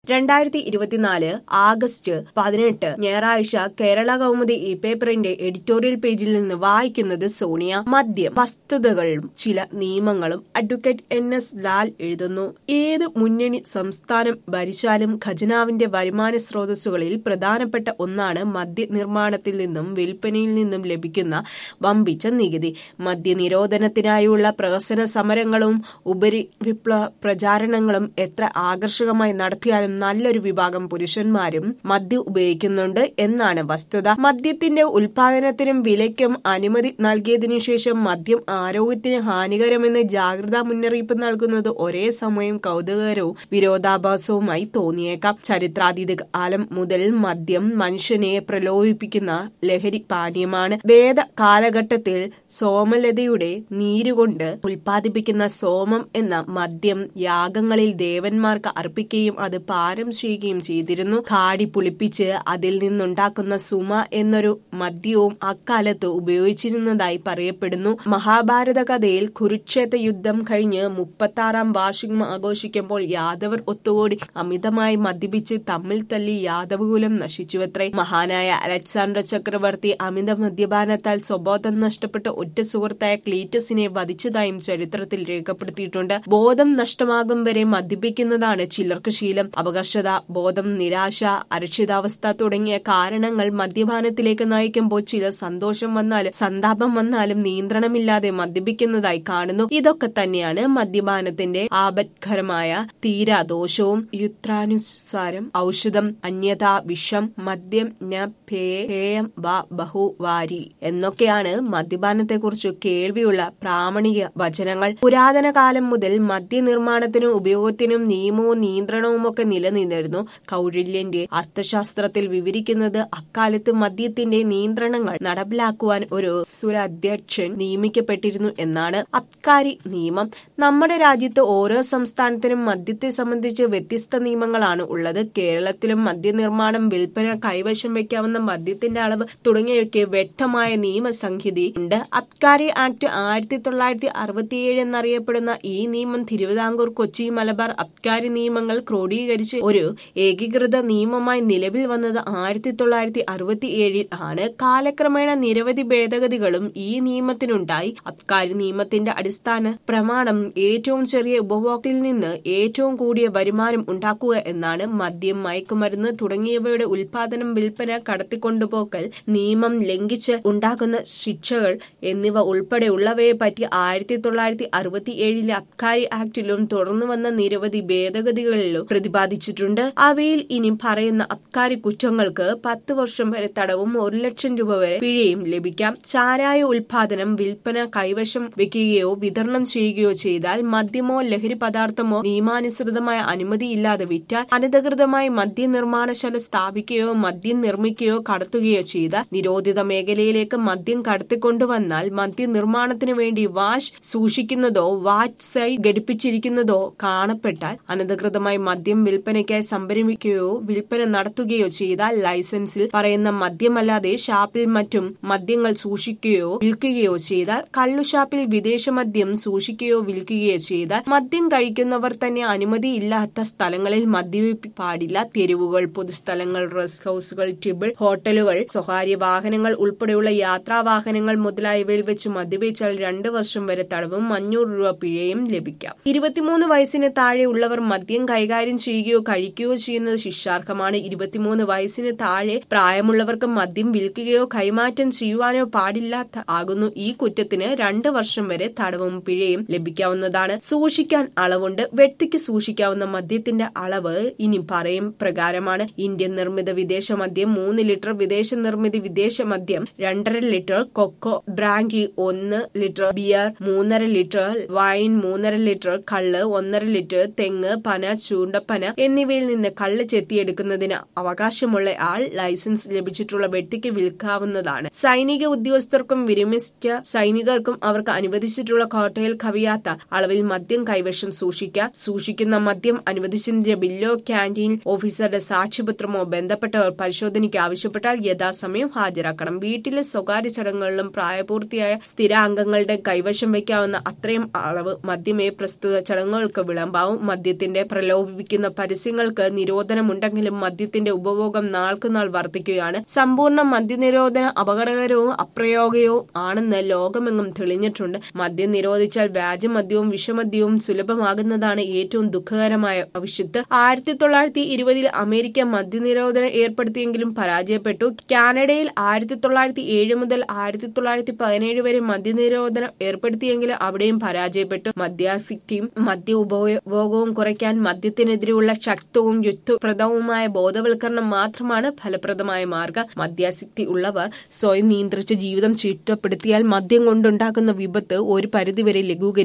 രണ്ടായിരത്തി ഇരുപത്തിനാല് ആഗസ്റ്റ് പതിനെട്ട് ഞായറാഴ്ച കേരള കൗമുദി ഈ പേപ്പറിന്റെ എഡിറ്റോറിയൽ പേജിൽ നിന്ന് വായിക്കുന്നത് സോണിയ മദ്യം വസ്തുതകളും ചില നിയമങ്ങളും അഡ്വക്കേറ്റ് എൻ എസ് ലാൽ എഴുതുന്നു ഏത് മുന്നണി സംസ്ഥാനം ഭരിച്ചാലും ഖജനാവിന്റെ വരുമാന സ്രോതസ്സുകളിൽ പ്രധാനപ്പെട്ട ഒന്നാണ് മദ്യ നിർമ്മാണത്തിൽ നിന്നും വിൽപ്പനയിൽ നിന്നും ലഭിക്കുന്ന വമ്പിച്ച നികുതി മദ്യനിരോധനത്തിനായുള്ള പ്രഹസന സമരങ്ങളും ഉപരി വിപ്ലവ പ്രചാരണങ്ങളും എത്ര ആകർഷകമായി നടത്തിയാലും നല്ലൊരു വിഭാഗം പുരുഷന്മാരും മദ്യം ഉപയോഗിക്കുന്നുണ്ട് എന്നാണ് വസ്തുത മദ്യത്തിന്റെ ഉൽപാദനത്തിനും വിലയ്ക്കും അനുമതി നൽകിയതിനു ശേഷം മദ്യം ആരോഗ്യത്തിന് ഹാനികരമെന്ന് ജാഗ്രതാ മുന്നറിയിപ്പ് നൽകുന്നത് ഒരേ സമയം കൗതുകകരവും വിരോധാഭാസവുമായി തോന്നിയേക്കാം ചരിത്രാതീത കാലം മുതൽ മദ്യം മനുഷ്യനെ പ്രലോഭിപ്പിക്കുന്ന ലഹരി പാനീയമാണ് വേദ കാലഘട്ടത്തിൽ സോമലതയുടെ നീരുകൊണ്ട് ഉൽപ്പാദിപ്പിക്കുന്ന സോമം എന്ന മദ്യം യാഗങ്ങളിൽ ദേവന്മാർക്ക് അർപ്പിക്കുകയും അത് പാനം ചെയ്യുകയും ചെയ്തിരുന്നു കാടി പുളിപ്പിച്ച് അതിൽ നിന്നുണ്ടാക്കുന്ന സുമ എന്നൊരു മദ്യവും അക്കാലത്ത് ഉപയോഗിച്ചിരുന്നതായി പറയപ്പെടുന്നു മഹാഭാരത കഥയിൽ കുരുക്ഷേത്ര യുദ്ധം കഴിഞ്ഞ് മുപ്പത്തി ആറാം വാർഷികം ആഘോഷിക്കുമ്പോൾ യാദവർ ഒത്തുകൂടി അമിതമായി മദ്യപിച്ച് തമ്മിൽ തല്ലി യാദവകുലം നശിച്ചുവത്രേ മഹാനായ അലക്സാണ്ടർ ചക്രവർത്തി അമിത മദ്യപാനത്താൽ സ്വബോധം നഷ്ടപ്പെട്ട ഒറ്റ സുഹൃത്തായ ക്ലീറ്റസിനെ വധിച്ചതായും ചരിത്രത്തിൽ രേഖപ്പെടുത്തിയിട്ടുണ്ട് ബോധം നഷ്ടമാകും വരെ മദ്യപിക്കുന്നതാണ് ചിലർക്ക് ശീലം അപകർഷത ബോധം നിരാശ അരക്ഷിതാവസ്ഥ തുടങ്ങിയ കാരണങ്ങൾ മദ്യപാനത്തിലേക്ക് നയിക്കുമ്പോൾ ചില സന്തോഷം വന്നാലും സന്താപം വന്നാലും നിയന്ത്രണമില്ലാതെ മദ്യപിക്കുന്നതായി കാണുന്നു ഇതൊക്കെ തന്നെയാണ് മദ്യപാനത്തിന്റെ ആപത്കരമായ തീരാദോഷവും യുത്രാനുസാരം ഔഷധം അന്യഥാ വിഷം മദ്യം ന പേയം വ ബഹുവാരി എന്നൊക്കെയാണ് മദ്യപാനത്തെക്കുറിച്ച് കേൾവിയുള്ള പ്രാമാണിക വചനങ്ങൾ പുരാതന കാലം മുതൽ മദ്യനിർമ്മാണത്തിനും ഉപയോഗത്തിനും നിയമവും നിയന്ത്രണവും ഒക്കെ നിലനിന്നിരുന്നു കൗഴില്യന്റെ അർത്ഥശാസ്ത്രത്തിൽ വിവരിക്കുന്നത് അക്കാലത്ത് മദ്യത്തിന്റെ നിയന്ത്രണങ്ങൾ നടപ്പിലാക്കുവാൻ ഒരു സുരാധ്യക്ഷൻ നിയമിക്കപ്പെട്ടിരുന്നു എന്നാണ് അബ്കാരി നിയമം നമ്മുടെ രാജ്യത്ത് ഓരോ സംസ്ഥാനത്തിനും മദ്യത്തെ സംബന്ധിച്ച് വ്യത്യസ്ത നിയമങ്ങളാണ് ഉള്ളത് കേരളത്തിലും മദ്യനിർമ്മാണം വിൽപ്പന കൈവശം വയ്ക്കാവുന്ന മദ്യത്തിന്റെ അളവ് തുടങ്ങിയവയ്ക്ക് വ്യക്തമായ നിയമസംഹിത ഉണ്ട് അബ്കാരി ആക്ട് ആയിരത്തി തൊള്ളായിരത്തി അറുപത്തിയേഴ് എന്നറിയപ്പെടുന്ന ഈ നിയമം തിരുവിതാംകൂർ കൊച്ചി മലബാർ അബ്കാരി നിയമങ്ങൾ ക്രോഡീകരിച്ച് ഒരു ഏകീകൃത നിയമമായി നിലവിൽ വന്നത് ആയിരത്തി തൊള്ളായിരത്തി അറുപത്തിയേഴിൽ ആണ് കാലക്രമേണ നിരവധി ഭേദഗതികളും ഈ നിയമത്തിനുണ്ടായി അബ്കാരി നിയമത്തിന്റെ അടിസ്ഥാന പ്രമാണം ഏറ്റവും ചെറിയ ഉപഭോക്തിൽ നിന്ന് ഏറ്റവും കൂടിയ വരുമാനം ഉണ്ടാക്കുക എന്നാണ് മദ്യം മയക്കുമരുന്ന് തുടങ്ങിയവയുടെ ഉൽപാദനം വിൽപ്പന കടത്തിക്കൊണ്ടുപോക്കൽ നിയമം ലംഘിച്ച് ഉണ്ടാകുന്ന ശിക്ഷകൾ എന്നിവ ഉൾപ്പെടെയുള്ളവയെ പറ്റി ആയിരത്തി തൊള്ളായിരത്തി അറുപത്തി ഏഴിലെ അബ്കാരി ആക്ടിലും തുടർന്നു വന്ന നിരവധി ഭേദഗതികളിലും പ്രതിപാദിച്ചിട്ടുണ്ട് അവയിൽ ഇനി പറയുന്ന അബ്കാരി കുറ്റങ്ങൾക്ക് പത്ത് വർഷം വരെ തടവും ഒരു ലക്ഷം രൂപ വരെ പിഴയും ലഭിക്കാം ചാരായ ഉൽപാദനം വിൽപ്പന കൈവശം വെക്കുകയോ വിതരണം ചെയ്യുകയോ ചെയ്താൽ മദ്യമോ ലഹരി പദാർത്ഥമോ നിയമാനുസൃതമായ അനുമതിയില്ലാതെ വിറ്റാൽ അനധികൃതമായി മദ്യനിർമ്മാണശാല സ്ഥാപിക്കുകയോ മദ്യം നിർമ്മിക്കുകയോ കടത്തുകയോ ചെയ്താൽ നിരോധിത മേഖലയിലേക്ക് മദ്യം കടത്തിക്കൊണ്ടുവന്നാൽ മദ്യനിർമ്മാണത്തിനു വേണ്ടി വാഷ് സൂക്ഷിക്കുന്നതോ വാച്ച് സൈറ്റ് ഘടിപ്പിച്ചിരിക്കുന്നതോ കാണപ്പെട്ടാൽ അനധികൃതമായി മദ്യം വിൽപ്പനയ്ക്കായി സംഭരിക്കുകയോ വിൽപ്പന നടത്തുകയോ ചെയ്താൽ ലൈസൻസിൽ പറയുന്ന മദ്യമല്ലാതെ ഷാപ്പിൽ മറ്റും മദ്യങ്ങൾ സൂക്ഷിക്കുകയോ വിൽക്കുകയോ ചെയ്താൽ കള്ളുഷാപ്പിൽ വിദേശ മദ്യം സൂക്ഷിക്കുകയോ വിൽക്കുകയോ ചെയ്താൽ മദ്യം കഴിക്കുന്നവർ തന്നെ അനുമതിയില്ലാത്ത സ്ഥലങ്ങളിൽ മദ്യപിപ്പ് പാടില്ല തെരുവുകൾ പൊതുസ്ഥലങ്ങൾ റെസ്റ്റ് ഹൌസുകൾ ടിബിൾ ഹോട്ടലുകൾ സ്വകാര്യ വാഹനങ്ങൾ ഉൾപ്പെടെയുള്ള യാത്രാ വാഹനങ്ങൾ മുതലായവയിൽ വെച്ച് മദ്യപിച്ചാൽ രണ്ട് വർഷം വരെ തടവും അഞ്ഞൂറ് രൂപ പിഴയും ലഭിക്കാം ഇരുപത്തിമൂന്ന് വയസ്സിന് താഴെയുള്ളവർ മദ്യം കൈകാര്യം ചെയ്യുകയോ കഴിക്കുകയോ ചെയ്യുന്നത് ശിക്ഷാർഹമാണ് ഇരുപത്തിമൂന്ന് വയസ്സിന് താഴെ പ്രായമുള്ളവർക്ക് മദ്യം വിൽക്കുകയോ കൈമാറ്റം ചെയ്യുവാനോ പാടില്ലാത്ത ആകുന്നു ഈ കുറ്റത്തിന് രണ്ട് വർഷം വരെ തടവും പിഴയും ലഭിക്കാവുന്നതാണ് സൂക്ഷിക്കാൻ അളവുണ്ട് വ്യക്തിക്ക് സൂക്ഷിക്കാവുന്ന മദ്യത്തിന്റെ അളവ് ഇനി പറയും പ്രകാരമാണ് ഇന്ത്യൻ നിർമ്മിത വിദേശ മദ്യം മൂന്ന് ലിറ്റർ വിദേശ നിർമ്മിത വിദേശ മദ്യം രണ്ടര ലിറ്റർ കൊക്കോ ബ്രാൻഡി ഒന്ന് ലിറ്റർ ബിയർ മൂന്നര ലിറ്റർ വൈൻ മൂന്നര ലിറ്റർ കള്ള് ഒന്നര ലിറ്റർ തെങ്ങ് പന ചൂണ്ടപ്പന എന്നിവയിൽ നിന്ന് കള്ള് ചെത്തിയെടുക്കുന്നതിന് അവകാശമുള്ള ആൾ ലൈസൻസ് ലഭിച്ചിട്ടുള്ള വ്യക്തിക്ക് വിൽക്കാവുന്നതാണ് സൈനിക ഉദ്യോഗസ്ഥർക്കും വിരമിച്ച സൈനികർക്കും അവർക്ക് അനുവദിച്ചിട്ടുള്ള കോട്ടയിൽ കവിയാത്ത അളവിൽ മദ്യം കൈവശം സൂക്ഷിക്കാം സൂക്ഷിക്കുന്ന മദ്യം അനുവദിച്ചതിന്റെ ബില്ലോ ക്യാന്റീൻ ഓഫീസറുടെ സാക്ഷ്യപത്രമോ ബന്ധപ്പെട്ടവർ പരിശോധനയ്ക്ക് ആവശ്യപ്പെട്ടാൽ യഥാസമയം ഹാജരാക്കണം വീട്ടിലെ സ്വകാര്യ ചടങ്ങുകളിലും പ്രായപൂർത്തിയായ സ്ഥിരാംഗങ്ങളുടെ കൈവശം വയ്ക്കാവുന്ന അത്രയും അളവ് മദ്യമേ പ്രസ്തുത ചടങ്ങുകൾക്ക് വിളമ്പാവും മദ്യത്തിന്റെ പ്രലോഭിപ്പിക്കുന്ന പരിസര പരസ്യങ്ങൾക്ക് നിരോധനമുണ്ടെങ്കിലും മദ്യത്തിന്റെ ഉപഭോഗം നാൾക്കുനാൾ വർദ്ധിക്കുകയാണ് സമ്പൂർണ്ണ മദ്യനിരോധന അപകടകരവും അപ്രയോഗവും ആണെന്ന് ലോകമെങ്ങും തെളിഞ്ഞിട്ടുണ്ട് മദ്യം നിരോധിച്ചാൽ വ്യാജമദ്യവും വിഷമദ്യവും സുലഭമാകുന്നതാണ് ഏറ്റവും ദുഃഖകരമായ ഭവിഷ്യത്ത് ആയിരത്തി തൊള്ളായിരത്തി ഇരുപതിൽ അമേരിക്ക മദ്യനിരോധനം ഏർപ്പെടുത്തിയെങ്കിലും പരാജയപ്പെട്ടു കാനഡയിൽ ആയിരത്തി തൊള്ളായിരത്തി ഏഴ് മുതൽ ആയിരത്തി തൊള്ളായിരത്തി പതിനേഴ് വരെ മദ്യനിരോധനം ഏർപ്പെടുത്തിയെങ്കിലും അവിടെയും പരാജയപ്പെട്ടു മദ്യാസിറ്റിയും മദ്യ ഉപഭോഗവും കുറയ്ക്കാൻ മദ്യത്തിനെതിരെയുള്ള ശക്തവും യുദ്ധപ്രദവുമായ ബോധവൽക്കരണം മാത്രമാണ് ഫലപ്രദമായ മാർഗം മദ്യാസക്തി ഉള്ളവർ സ്വയം നിയന്ത്രിച്ച ജീവിതം ചിട്ടപ്പെടുത്തിയാൽ മദ്യം കൊണ്ടുണ്ടാക്കുന്ന വിപത്ത് ഒരു പരിധിവരെ ലഘൂകരിക്കും